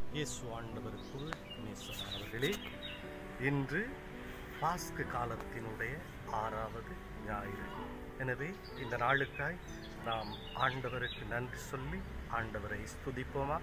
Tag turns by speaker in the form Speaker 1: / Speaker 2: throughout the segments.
Speaker 1: இயேசு ஆண்டவருக்குள் நேசமானவர்களே இன்று பாஸ்கு காலத்தினுடைய ஆறாவது ஞாயிறு எனவே இந்த நாளுக்காய் நாம் ஆண்டவருக்கு நன்றி சொல்லி ஆண்டவரை ஸ்துதிப்போமா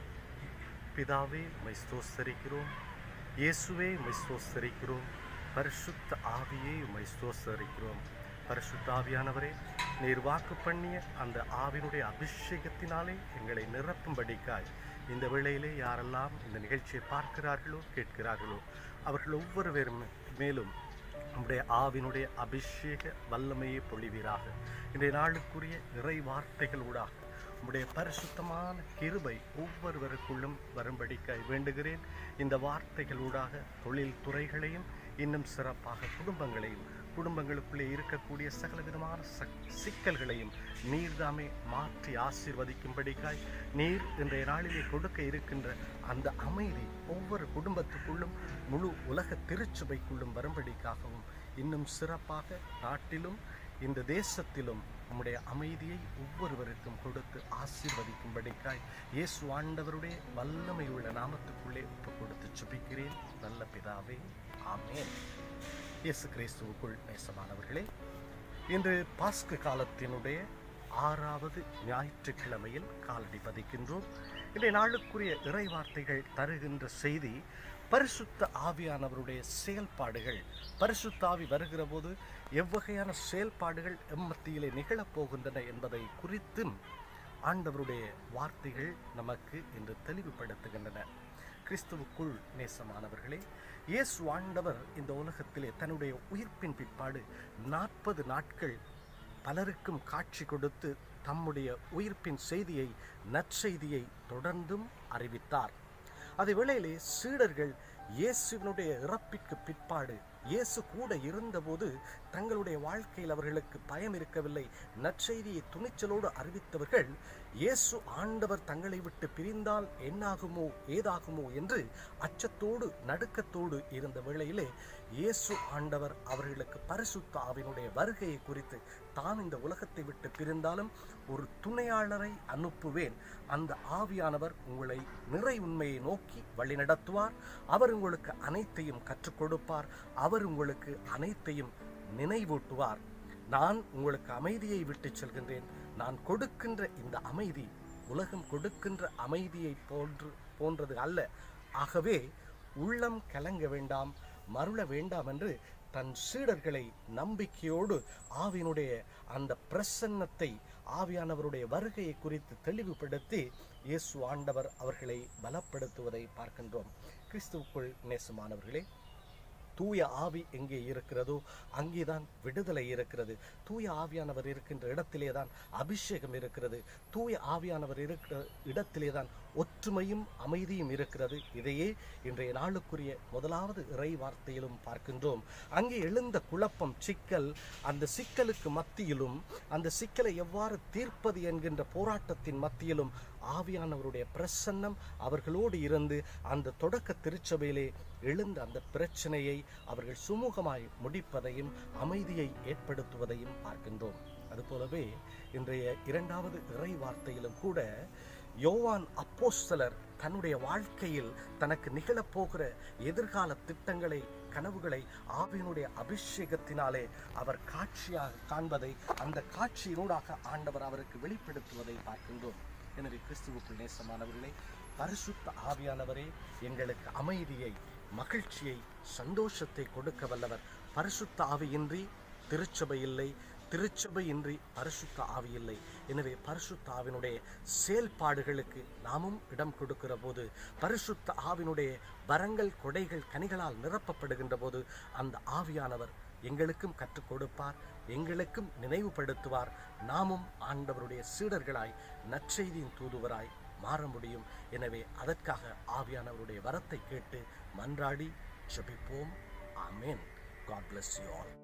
Speaker 1: பிதாவே உம்மை ஸ்தோஸ்தரிக்கிறோம் இயேசுவே உம்மை ஸ்தோஸ்தரிக்கிறோம் பரிசுத்த ஆவியே உம்மை ஸ்தோஸ்தரிக்கிறோம் பரிசுத்த ஆவியானவரே நீர் வாக்கு பண்ணிய அந்த ஆவினுடைய அபிஷேகத்தினாலே எங்களை நிரப்பும்படிக்காய் இந்த வேளையிலே யாரெல்லாம் இந்த நிகழ்ச்சியை பார்க்கிறார்களோ கேட்கிறார்களோ அவர்கள் ஒவ்வொருவரும் மேலும் நம்முடைய ஆவினுடைய அபிஷேக வல்லமையை பொழிவீராக இன்றைய நாளுக்குரிய இறை வார்த்தைகளூடாக உம்முடைய பரிசுத்தமான கிருபை ஒவ்வொருவருக்குள்ளும் வரும்படிக்காய் வேண்டுகிறேன் இந்த வார்த்தைகளூடாக தொழில் துறைகளையும் இன்னும் சிறப்பாக குடும்பங்களையும் குடும்பங்களுக்குள்ளே இருக்கக்கூடிய சகல விதமான சக் சிக்கல்களையும் நீர்தாமே மாற்றி ஆசீர்வதிக்கும்படிக்காய் நீர் இன்றைய நாளிலே கொடுக்க இருக்கின்ற அந்த அமைதி ஒவ்வொரு குடும்பத்துக்குள்ளும் முழு உலக திருச்சபைக்குள்ளும் வரும்படிக்காகவும் இன்னும் சிறப்பாக நாட்டிலும் இந்த தேசத்திலும் நம்முடைய அமைதியை ஒவ்வொருவருக்கும் கொடுத்து ஆசீர்வதிக்கும்படிக்காய் இயேசு ஆண்டவருடைய வல்லமை உள்ள நாமத்துக்குள்ளே ஒப்பு கொடுத்து சுபிக்கிறேன் நல்ல பிதாவே ஆமேன் இயேசு கிறிஸ்துவுக்குள் நேசமானவர்களே இன்று பாஸ்கு காலத்தினுடைய ஆறாவது ஞாயிற்றுக்கிழமையில் காலடி பதிக்கின்றோம் இன்றைய நாளுக்குரிய இறை வார்த்தைகள் தருகின்ற செய்தி பரிசுத்த ஆவியானவருடைய செயல்பாடுகள் பரிசுத்த ஆவி வருகிற போது எவ்வகையான செயல்பாடுகள் எம்மத்தியிலே நிகழப்போகின்றன என்பதை குறித்தும் ஆண்டவருடைய வார்த்தைகள் நமக்கு இன்று தெளிவுபடுத்துகின்றன கிறிஸ்துவுக்குள் நேசமானவர்களே இயேசு ஆண்டவர் இந்த உலகத்திலே தன்னுடைய உயிர்ப்பின் பிற்பாடு நாற்பது நாட்கள் பலருக்கும் காட்சி கொடுத்து தம்முடைய உயிர்ப்பின் செய்தியை நற்செய்தியை தொடர்ந்தும் அறிவித்தார் அதே வேளையிலே சீடர்கள் இயேசுவினுடைய இறப்பிற்கு பிற்பாடு இயேசு கூட இருந்தபோது தங்களுடைய வாழ்க்கையில் அவர்களுக்கு பயம் இருக்கவில்லை நற்செய்தியை துணிச்சலோடு அறிவித்தவர்கள் இயேசு ஆண்டவர் தங்களை விட்டு பிரிந்தால் என்னாகுமோ ஏதாகுமோ என்று அச்சத்தோடு நடுக்கத்தோடு இருந்த வேளையிலே இயேசு ஆண்டவர் அவர்களுக்கு பரிசுத்த ஆவினுடைய வருகையை குறித்து தான் இந்த உலகத்தை விட்டு பிரிந்தாலும் ஒரு துணையாளரை அனுப்புவேன் அந்த ஆவியானவர் உங்களை நிறை உண்மையை நோக்கி வழிநடத்துவார் அவர் உங்களுக்கு அனைத்தையும் கற்றுக் கொடுப்பார் அவர் உங்களுக்கு அனைத்தையும் நினைவூட்டுவார் நான் உங்களுக்கு அமைதியை விட்டு செல்கின்றேன் நான் கொடுக்கின்ற இந்த அமைதி உலகம் கொடுக்கின்ற அமைதியை போன்று போன்றது அல்ல ஆகவே உள்ளம் கலங்க வேண்டாம் மருள வேண்டாம் என்று தன் சீடர்களை நம்பிக்கையோடு ஆவியினுடைய அந்த பிரசன்னத்தை ஆவியானவருடைய வருகையை குறித்து தெளிவுபடுத்தி இயேசு ஆண்டவர் அவர்களை பலப்படுத்துவதை பார்க்கின்றோம் கிறிஸ்துவுக்குள் நேசமானவர்களே தூய ஆவி எங்கே இருக்கிறதோ அங்கேதான் விடுதலை இருக்கிறது தூய ஆவியானவர் இருக்கின்ற இடத்திலே தான் அபிஷேகம் இருக்கிறது தூய ஆவியானவர் இருக்கிற இடத்திலே தான் ஒற்றுமையும் அமைதியும் இருக்கிறது இதையே இன்றைய நாளுக்குரிய முதலாவது இறை வார்த்தையிலும் பார்க்கின்றோம் அங்கே எழுந்த குழப்பம் சிக்கல் அந்த சிக்கலுக்கு மத்தியிலும் அந்த சிக்கலை எவ்வாறு தீர்ப்பது என்கின்ற போராட்டத்தின் மத்தியிலும் ஆவியானவருடைய பிரசன்னம் அவர்களோடு இருந்து அந்த தொடக்க திருச்சபையிலே எழுந்த அந்த பிரச்சனையை அவர்கள் சுமூகமாய் முடிப்பதையும் அமைதியை ஏற்படுத்துவதையும் பார்க்கின்றோம் அதுபோலவே இன்றைய இரண்டாவது இறை வார்த்தையிலும் கூட யோவான் அப்போஸ்தலர் தன்னுடைய வாழ்க்கையில் தனக்கு நிகழப்போகிற எதிர்கால திட்டங்களை கனவுகளை ஆவியினுடைய அபிஷேகத்தினாலே அவர் காட்சியாக காண்பதை அந்த காட்சியினூடாக ஆண்டவர் அவருக்கு வெளிப்படுத்துவதை பார்க்கின்றோம் எனவே கிறிஸ்துவுக்குள் நேசமானவர்களே பரிசுத்த ஆவியானவரே எங்களுக்கு அமைதியை மகிழ்ச்சியை சந்தோஷத்தை கொடுக்க வல்லவர் பரிசுத்த ஆவியின்றி திருச்சபை இல்லை திருச்சபையின்றி பரிசுத்த ஆவி இல்லை எனவே பரிசுத்த ஆவினுடைய செயல்பாடுகளுக்கு நாமும் இடம் கொடுக்கிற போது பரிசுத்த ஆவினுடைய வரங்கள் கொடைகள் கனிகளால் நிரப்பப்படுகின்ற போது அந்த ஆவியானவர் எங்களுக்கும் கற்றுக் கொடுப்பார் எங்களுக்கும் நினைவுபடுத்துவார் நாமும் ஆண்டவருடைய சீடர்களாய் நற்செய்தியின் தூதுவராய் மாற முடியும் எனவே அதற்காக ஆவியானவருடைய வரத்தை கேட்டு மன்றாடி ஜெபிப்போம் amen God bless you all